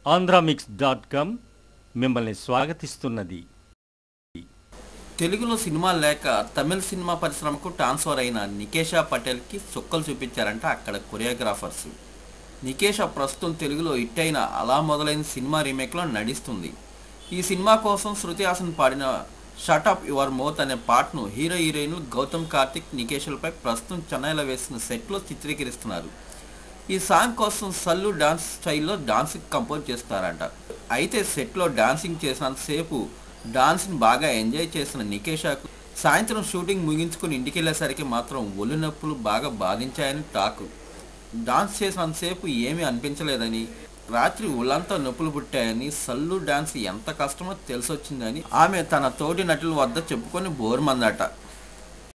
Andhramix dot com మిమ్మల్ని స్వాగతిస్తున్నది తెలుగులో cinema లేక తమిళ సినిమా పరిశ్రమకు ట్రాన్స్ఫర్ అయిన నికేషా పటేల్కి చుక్కలు చూపించారంట అక్కడ కొరియోగ్రాఫర్స్ నికేషా ప్రస్తుతం తెలుగులో హిట్ అయిన అలా మొదలైన సినిమా రీమేక్లో నటిస్తుంది ఈ సినిమా కోసం శృతి హాసన్ పాడిన షట్ అప్ యువర్ మౌత్ అనే పాటను హీరో హీరోయిన్లు గౌతమ్ కార్తిక్ నికేష్లపై ప్రస్తుతం చెన్నైలో వేసిన సెట్లో చిత్రీకరిస్తున్నారు ఈ సాంగ్ కోసం సల్లు డాన్స్ స్టైల్లో డాన్సింగ్ కంపోజ్ చేస్తారంట అయితే సెట్లో డాన్సింగ్ చేసినంతసేపు డాన్స్ని బాగా ఎంజాయ్ చేసిన నికేషాకు సాయంత్రం షూటింగ్ ముగించుకుని ఇంటికి వెళ్ళేసరికి మాత్రం ఒళ్ళు నొప్పులు బాగా బాధించాయని టాక్ డాన్స్ చేసినంతసేపు ఏమీ అనిపించలేదని రాత్రి ఒళ్ళంతా నొప్పులు పుట్టాయని సల్లు డాన్స్ ఎంత కష్టమో తెలిసొచ్చిందని ఆమె తన తోటి నటుల వద్ద చెప్పుకొని బోరుమందట